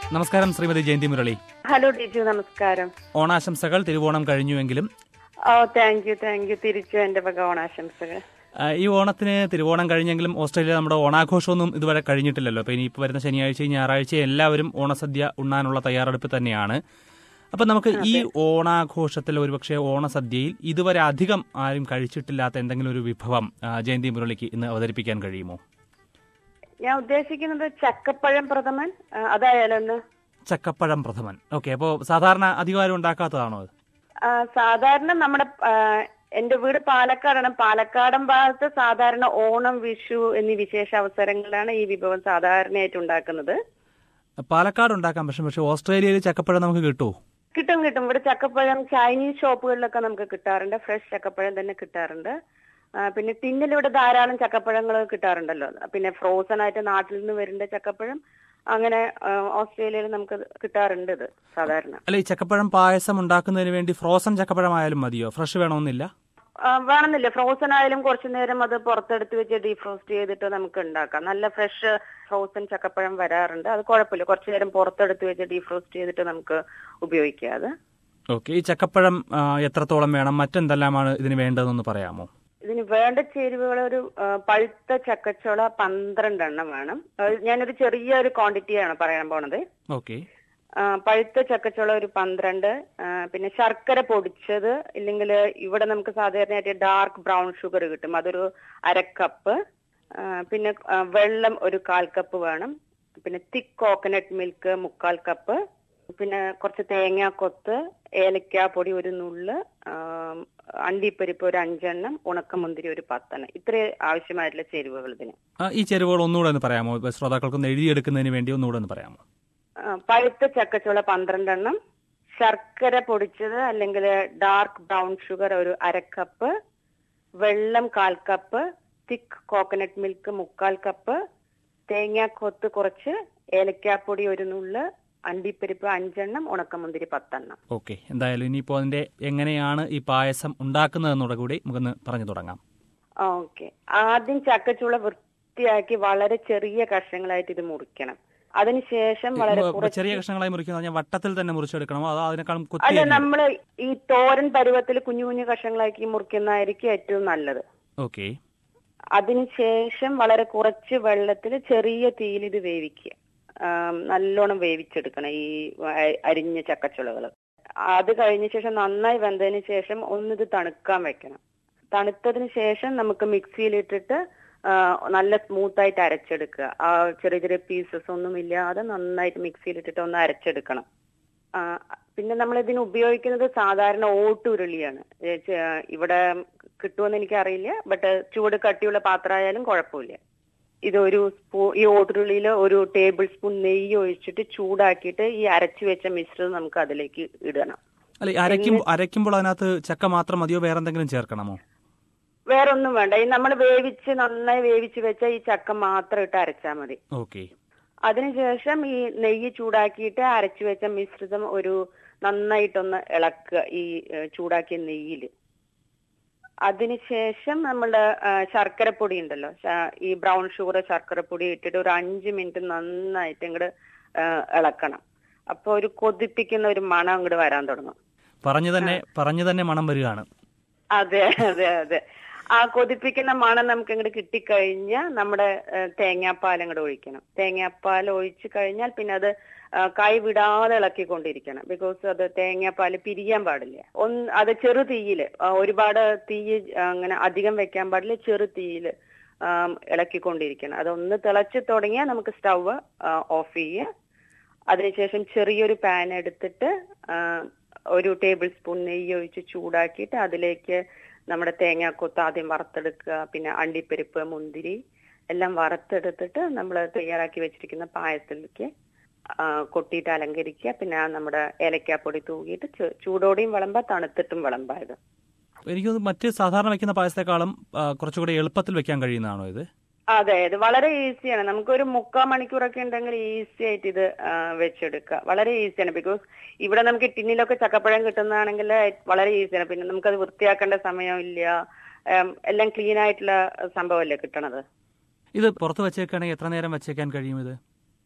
നമസ്കാരം ശ്രീമതി ജയന്തി മുരളി ഹലോ ടിജു നമസ്കാരം ഓണാശംസകൾ തിരുവോണം കഴിഞ്ഞുവെങ്കിലും oh thank you thank you തിരിച്ചു എന്റെ വക ഓണാശംസകൾ ആ, ഈ ഓണത്തിന് തിരുവോണം കഴിഞ്ഞെങ്കിലും ഓസ്ട്രേലിയ നമ്മുടെ ഓണാഘോഷമൊന്നും ഇതുവരെ കഴിഞ്ഞിട്ടില്ലല്ലോ അപ്പോൾ ഇനിയിപ്പോൾ വരുന്ന ശനിയാഴ്ചയും ഞായറാഴ്ചയും എല്ലാവരും ഓണസദ്യ ഉണ്ണാനുള്ള തയ്യാറെടുപ്പ് തന്നെയാണ് അപ്പം നമുക്ക് ഈ ഓണാഘോഷത്തിൽ ഒരുപക്ഷെ ഓണസദ്യയിൽ ഇതുവരെ അധികം ആരും കഴിച്ചിട്ടില്ലാത്ത എന്തെങ്കിലും ഒരു വിഭവം ആ, ജയന്തി മുരളിക്ക് ഇന്ന് അവതരിപ്പിക്കാൻ കഴിയുമോ ഞാൻ ഉദ്ദേശിക്കുന്നത് ചക്കപ്പഴം പ്രഥമൻ ആ, അതായാലോ ഒന്ന് ചക്കപ്പഴം പ്രഥമൻ ഓക്കെ അപ്പോൾ സാധാരണ അധികം ആരും ഉണ്ടാക്കാത്തതാണോ അത് ആ, സാധാരണ നമ്മുടെ ആ, എന്റെ വീട് പാലക്കാടാണ് പാലക്കാടൻ ഭാഗത്ത് സാധാരണ ഓണം വിഷു എന്നീ വിശേഷ അവസരങ്ങളിലാണ് ഈ വിഭവം സാധാരണയായിട്ട് ഉണ്ടാക്കുന്നത് പാലക്കാട് ഉണ്ടാക്കാം പക്ഷെ പക്ഷേ ഓസ്ട്രേലിയയിൽ ചക്കപ്പഴം നമുക്ക് കിട്ടുമോ കിട്ടും കിട്ടും ഇവിടെ ചക്കപ്പഴം ചൈനീസ് ഷോപ്പുകളിലൊക്കെ നമുക്ക് കിട്ടാറുണ്ട് ഫ്രഷ് ചക്കപ്പഴം തന്നെ കിട്ടാറുണ്ട് ആ, പിന്നെ ടിന്നിൽ ഇവിടെ ധാരാളം ചക്കപ്പഴങ്ങൾ കിട്ടാറുണ്ടല്ലോ പിന്നെ ഫ്രോസൺ ആയിട്ട് നാട്ടിൽ നിന്ന് വരുന്ന ചക്കപ്പഴം അങ്ങനെ ആ, ഓസ്ട്രേലിയയിൽ നമുക്ക് കിട്ടാറുണ്ട് ഇത് സാധാരണ അല്ല ഈ ചക്കപ്പഴം പായസം ഉണ്ടാക്കുന്നതിന് വേണ്ടി ഫ്രോസൺ ചക്കപ്പഴം ആയാലും മതിയോ ഫ്രഷ് വേണമെന്നില്ല ആ, വേണമെന്നില്ല ഫ്രോസൺ ആയാലും കുറച്ചു നേരം അത് പുറത്തെടുത്ത് വെച്ച് ഡീഫ്രോസ്റ്റ് ചെയ്തിട്ട് നമുക്ക് ഉണ്ടാക്കാം നല്ല ഫ്രഷ് ഫ്രോസൺ ചക്കപ്പഴം വരാറുണ്ട് അത് കുഴപ്പമില്ല കുറച്ചു നേരം പുറത്തെടുത്ത് വെച്ച് ഡീഫ്രോസ്റ്റ് ചെയ്തിട്ട് നമുക്ക് ഉപയോഗിക്കാം അത് ഓക്കെ ഈ ചക്കപ്പഴം ആ, എത്രത്തോളം വേണം മറ്റെന്തെല്ലാമാണ് ഇതിന് വേണ്ടതെന്നൊന്ന് പറയാമോ ഇതിന് വേണ്ട ചേരുവകൾ ഒരു ആ, പഴുത്ത ചക്കച്ചുള പന്ത്രണ്ടെണ്ണം വേണം അത് ഞാനൊരു ചെറിയൊരു ക്വാണ്ടിറ്റിയാണ് പറയാൻ പോണത് ഓക്കെ ആ, പഴുത്ത ചക്കച്ചുള ഒരു പന്ത്രണ്ട് ആ, പിന്നെ ശർക്കര പൊടിച്ചത് ഇല്ലെങ്കിൽ ഇവിടെ നമുക്ക് സാധാരണയായിട്ട് ഡാർക്ക് ബ്രൗൺ ഷുഗർ കിട്ടും അതൊരു അരക്കപ്പ് ആ, പിന്നെ ആ, വെള്ളം ഒരു കാൽ കപ്പ് വേണം പിന്നെ തിക്ക് കോക്കനട്ട് മിൽക്ക് മുക്കാൽ കപ്പ് പിന്നെ കുറച്ച് തേങ്ങാക്കൊത്ത് ഏലക്കാ പൊടി ഒരു നുള്ള് ആ, അണ്ടിപ്പരിപ്പ് ഒരു അഞ്ചെണ്ണം ഉണക്കമുന്തിരി ഒരു പത്തെണ്ണം ഇത്രേ ആവശ്യമായിട്ടുള്ള ചേരുവകൾ ഇതിന് ആ, ഈ ചേരുവകൾ ഒന്നുകൂടെ ഒന്ന് പറയാമോ ഇപ്പൊ ശ്രോതാക്കൾക്കൊന്ന് എഴുതിയെടുക്കുന്നതിന് വേണ്ടി ഒന്നുകൂടെ ഒന്ന് പറയാമോ ആ, പഴുത്ത ചക്കച്ചുള പന്ത്രണ്ടെണ്ണം ശർക്കര പൊടിച്ചത് അല്ലെങ്കിൽ ഡാർക്ക് ബ്രൗൺ ഷുഗർ ഒരു അരക്കപ്പ് വെള്ളം കാൽ കപ്പ് തിക്ക് കോക്കനട്ട് മിൽക്ക് മുക്കാൽ കപ്പ് തേങ്ങാക്കൊത്ത് കുറച്ച് ഏലക്കാപ്പൊടി ഒരു നുള്ള് അണ്ടിപ്പരിപ്പ് അഞ്ചെണ്ണം ഉണക്കമുന്തിരി പത്തെണ്ണം ഓക്കെ എന്തായാലും ഇനിയിപ്പോൾ അതിന്റെ എങ്ങനെയാണ് ഈ പായസം ഉണ്ടാക്കുന്നതെന്നൂടെ കൂടി നമുക്കൊന്ന് പറഞ്ഞു തുടങ്ങാം ഓക്കെ ആദ്യം ചക്കച്ചുള വൃത്തിയാക്കി വളരെ ചെറിയ കഷ്ണങ്ങളായിട്ട് ഇത് മുറിക്കണം അതിനുശേഷം വളരെ ഇപ്പൊ കുറച്ച് ചെറിയ കഷ്ണങ്ങളായി മുറിക്കുന്നത് പറഞ്ഞാൽ വട്ടത്തിൽ തന്നെ മുറിച്ചെടുക്കണമോ അതോ അതിനേക്കാളും കൊത്തി അല്ല അരിഞ്ഞെടുക്കണോ? നമ്മള് ഈ തോരൻ പരുവത്തിൽ കുഞ്ഞു കുഞ്ഞു കഷ്ണങ്ങളാക്കി മുറിക്കുന്നതായിരിക്കും ഏറ്റവും നല്ലത് ഓക്കെ അതിനുശേഷം വളരെ കുറച്ച് വെള്ളത്തിൽ ചെറിയ തീയിൽ ഇത് വേവിക്കുക ആം, നല്ലോണം വേവിച്ചെടുക്കണം ഈ അ- അരിഞ്ഞ ചക്കച്ചുളകൾ അത് കഴിഞ്ഞ ശേഷം നന്നായി വെന്തതിന് ശേഷം ഒന്നിത് തണുക്കാൻ വെക്കണം തണുത്തതിന് ശേഷം നമുക്ക് മിക്സിയിലിട്ടിട്ട് ആ, നല്ല സ്മൂത്ത് ആയിട്ട് അരച്ചെടുക്കുക ആ ചെറിയ ചെറിയ പീസസ് ഒന്നും ഇല്ലാതെ നന്നായിട്ട് മിക്സിയിലിട്ടിട്ട് ഒന്ന് അരച്ചെടുക്കണം ആ, പിന്നെ നമ്മൾ ഇതിന് ഉപയോഗിക്കുന്നത് സാധാരണ ഓട്ടുരുളിയാണ് ഏ, ചെ- ഇവിടെ കിട്ടുമെന്ന് എനിക്കറിയില്ല ബട്ട് ചൂട് കട്ടിയുള്ള പാത്രമായാലും കുഴപ്പമില്ല ഇതൊരു സ്പൂ ഈ ഓട്ടുരുളിയിൽ ഒരു ടേബിൾ സ്പൂൺ നെയ്യ് ഒഴിച്ചിട്ട് ചൂടാക്കിയിട്ട് ഈ അരച്ചു വെച്ച മിശ്രിതം നമുക്ക് അതിലേക്ക് ഇടണം അല്ല ഈ അരയ്ക്കുമ്പോൾ അരയ്ക്കുമ്പോൾ അതിനകത്ത് ചക്ക മാത്രം മതിയോ വേറെ എന്തെങ്കിലും ചേർക്കണമോ വേറെ ഒന്നും വേണ്ട ഈ നമ്മൾ വേവിച്ച് നന്നായി വേവിച്ച് വെച്ച ഈ ചക്ക മാത്രം ഇട്ട് അരച്ചാൽ മതി ഓക്കെ അതിനുശേഷം ഈ നെയ്യ് ചൂടാക്കിയിട്ട് അരച്ചു വെച്ച മിശ്രിതം ഒരു നന്നായിട്ടൊന്ന് ഇളക്കുക ഈ ഏഹ്, ചൂടാക്കിയ നെയ്യിൽ അതിനുശേഷം നമ്മളുടെ ശർക്കരപ്പൊടി ഉണ്ടല്ലോ ശ- ഈ ബ്രൗൺ ഷുഗർ ശർക്കരപ്പൊടി ഇട്ടിട്ട് ഒരു അഞ്ച് മിനിറ്റ് നന്നായിട്ട് ഇങ്ങോട്ട് ഇളക്കണം അപ്പൊ ഒരു കൊതിപ്പിക്കുന്ന ഒരു മണം അങ്ങോട്ട് വരാൻ തുടങ്ങും പറഞ്ഞു തന്നെ പറഞ്ഞു തന്നെ മണം വരികയാണ് അതെ അതെ അതെ ആ കൊതിപ്പിക്കുന്ന മണം നമുക്ക് ഇങ്ങോട്ട് കിട്ടിക്കഴിഞ്ഞാൽ നമ്മുടെ ഏഹ്, തേങ്ങാപ്പാൽ അങ്ങോട്ട് ഒഴിക്കണം തേങ്ങാപ്പാൽ ഒഴിച്ചു കഴിഞ്ഞാൽ പിന്നെ അത് ആ, കൈ വിടാതെ ഇളക്കിക്കൊണ്ടിരിക്കണം ബിക്കോസ് അത് തേങ്ങാപ്പാൽ പിരിയാൻ പാടില്ല ഒന്ന് അത് ചെറു തീയില് ആ, ഒരുപാട് തീ അങ്ങനെ അധികം വെക്കാൻ പാടില്ല ചെറു തീയില് ആം, ഇളക്കിക്കൊണ്ടിരിക്കണം അതൊന്ന് തിളച്ച് തുടങ്ങിയാൽ നമുക്ക് സ്റ്റവ് ഓഫ് ചെയ്യുക അതിനുശേഷം ചെറിയൊരു പാൻ എടുത്തിട്ട് ആ, ഒരു ടേബിൾ സ്പൂൺ നെയ്യ് ഒഴിച്ച് ചൂടാക്കിയിട്ട് അതിലേക്ക് നമ്മുടെ തേങ്ങാക്കൊത്ത് ആദ്യം വറുത്തെടുക്കുക പിന്നെ അണ്ടിപ്പരിപ്പ് മുന്തിരി എല്ലാം വറുത്തെടുത്തിട്ട് നമ്മൾ തയ്യാറാക്കി വെച്ചിരിക്കുന്ന പായസത്തിലേക്ക് ആ, കൊട്ടിയിട്ട് അലങ്കരിക്കുക പിന്നെ ആ നമ്മുടെ ഏലക്കാപ്പൊടി തൂകിയിട്ട് ചു- ചൂടോടെയും വിളമ്പ തണുത്തിട്ടും വിളമ്പായത് എനിക്ക് തോന്നുന്നു മറ്റ് സാധാരണ വെക്കുന്ന പായസത്തെക്കാളും ആ, കുറച്ചുകൂടി എളുപ്പത്തിൽ വെക്കാൻ കഴിയുന്നതാണോ ഇത് അതെ ഇത് വളരെ ഈസിയാണ് നമുക്കൊരു മുക്കാൽ മണിക്കൂറൊക്കെ ഉണ്ടെങ്കിൽ ഈസി ആയിട്ട് ഇത് ആ, വെച്ചെടുക്കുക വളരെ ഈസിയാണ് ബിക്കോസ് ഇവിടെ നമുക്ക് ടിന്നിലൊക്കെ ചക്കപ്പഴം കിട്ടുന്നതാണെങ്കിൽ വളരെ ഈസിയാണ് പിന്നെ നമുക്കത് വൃത്തിയാക്കേണ്ട സമയമില്ല ഉം, എല്ലാം ക്ലീൻ ആയിട്ടുള്ള സംഭവമല്ലേ കിട്ടണത് ഇത് പുറത്ത് വെച്ചേക്കുകയാണെങ്കിൽ എത്ര നേരം വെച്ചേക്കാൻ കഴിയും ഇത്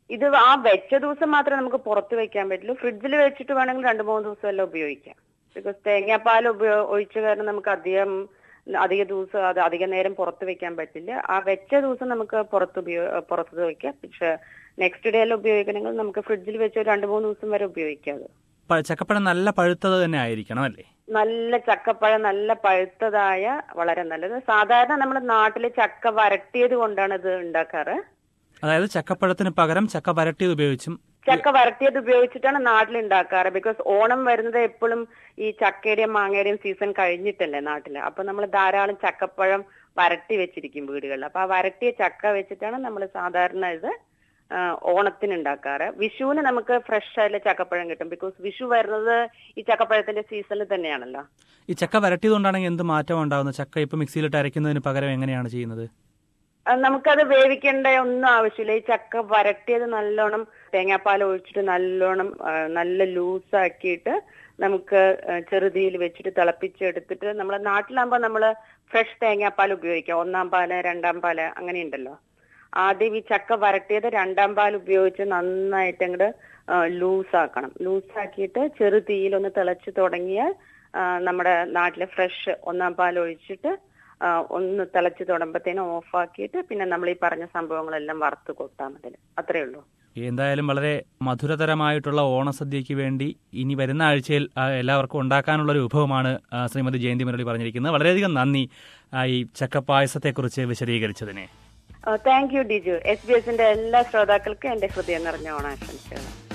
ഇത് ആ വെച്ച ദിവസം മാത്രമേ നമുക്ക് പുറത്ത് വെക്കാൻ പറ്റുള്ളൂ ഫ്രിഡ്ജിൽ വെച്ചിട്ട് വേണമെങ്കിൽ രണ്ട് മൂന്ന് ദിവസം എല്ലാം ഉപയോഗിക്കാം ബിക്കോസ് തേങ്ങാപ്പാൽ ഉപയോ ഒഴിച്ച കാരണം നമുക്ക് അധികം അധിക ദിവസം അത് അധിക നേരം പുറത്ത് വെക്കാൻ പറ്റില്ല ആ വെച്ച ദിവസം നമുക്ക് പുറത്ത് ഉപയോ പുറത്ത് വെക്കാം പക്ഷെ നെക്സ്റ്റ് ഡേ എല്ലാം ഉപയോഗിക്കണമെങ്കിൽ നമുക്ക് ഫ്രിഡ്ജിൽ വെച്ച് ഒരു രണ്ട് മൂന്ന് ദിവസം വരെ ഉപയോഗിക്കാം അത് പ- ചക്കപ്പഴം നല്ല പഴുത്തത് തന്നെ ആയിരിക്കണം അല്ലേ നല്ല ചക്കപ്പഴം നല്ല പഴുത്തതായ വളരെ നല്ലത് സാധാരണ നമ്മുടെ നാട്ടില് ചക്ക വരട്ടിയത് കൊണ്ടാണ് ഇത് ഉണ്ടാക്കാറ് അതായത് ചക്കപ്പഴത്തിന് പകരം ചക്ക വരട്ടിയത് ഉപയോഗിച്ചും ചക്ക വരട്ടിയത് ഉപയോഗിച്ചിട്ടാണ് നാട്ടിൽ ഉണ്ടാക്കാറ് ബിക്കോസ് ഓണം വരുന്നത് എപ്പോഴും ഈ ചക്കയുടെയും മാങ്ങയുടെയും സീസൺ കഴിഞ്ഞിട്ടല്ലേ നാട്ടില് അപ്പൊ നമ്മൾ ധാരാളം ചക്കപ്പഴം വരട്ടി വെച്ചിരിക്കും വീടുകളിൽ അപ്പൊ ആ വരട്ടിയ ചക്ക വെച്ചിട്ടാണ് നമ്മൾ സാധാരണ ഇത് ആ, ഓണത്തിന് ഉണ്ടാക്കാറ് വിഷുവിന് നമുക്ക് ഫ്രഷ് ആയിട്ടുള്ള ചക്കപ്പഴം കിട്ടും ബിക്കോസ് വിഷു വരുന്നത് ഈ ചക്കപ്പഴത്തിന്റെ സീസണിൽ തന്നെയാണല്ലോ ഈ ചക്ക വരട്ടിയത് കൊണ്ടാണെങ്കിൽ എന്ത് മാറ്റം ഉണ്ടാവുന്നത് ചക്ക ഇപ്പൊ മിക്സിയിലിട്ട് അരയ്ക്കുന്നതിന് പകരം എങ്ങനെയാണ് ചെയ്യുന്നത് അത് നമുക്കത് വേവിക്കേണ്ട ഒന്നും ആവശ്യമില്ല ഈ ചക്ക വരട്ടിയത് നല്ലോണം തേങ്ങാപ്പാൽ ഒഴിച്ചിട്ട് നല്ലോണം ആ, നല്ല ലൂസാക്കിയിട്ട് നമുക്ക് ആ, ചെറുതീയിൽ വെച്ചിട്ട് തിളപ്പിച്ചെടുത്തിട്ട് നമ്മളെ നാട്ടിലാകുമ്പോൾ നമ്മൾ ഫ്രഷ് തേങ്ങാപ്പാൽ ഉപയോഗിക്കാം ഒന്നാം പാല് രണ്ടാം പാല് അങ്ങനെയുണ്ടല്ലോ ആദ്യം ഈ ചക്ക വരട്ടിയത് രണ്ടാം പാൽ ഉപയോഗിച്ച് നന്നായിട്ട് അങ്ങോട്ട് ലൂസാക്കണം ലൂസാക്കിയിട്ട് ചെറു തീയിലൊന്ന് തിളച്ച് തുടങ്ങിയാൽ ആ, നമ്മുടെ നാട്ടിലെ ഫ്രഷ് ഒന്നാം പാൽ ഒഴിച്ചിട്ട് ആ, ഒന്ന് തിളച്ച് തുടങ്ങുമ്പോഴത്തേനും ഓഫാക്കിയിട്ട് പിന്നെ നമ്മൾ ഈ പറഞ്ഞ സംഭവങ്ങളെല്ലാം വറുത്ത് കൊട്ടാൽ മതി അത്രേ ഉള്ളൂ എന്തായാലും വളരെ മധുരതരമായിട്ടുള്ള ഓണസദ്യയ്ക്ക് വേണ്ടി ഇനി വരുന്ന ആഴ്ചയിൽ ആ, എല്ലാവർക്കും ഉണ്ടാക്കാനുള്ള ഒരു വിഭവമാണ് ആ, ശ്രീമതി ജയന്തി മുരളി പറഞ്ഞിരിക്കുന്നത് വളരെയധികം നന്ദി ആ, ഈ ചക്കപ്പായസത്തെക്കുറിച്ച് വിശദീകരിച്ചതിന് thank you Diju S B എസിന്റെ എല്ലാ ശ്രോതാക്കൾക്കും എന്റെ ഹൃദയം നിറഞ്ഞ ഓണാശംസകൾ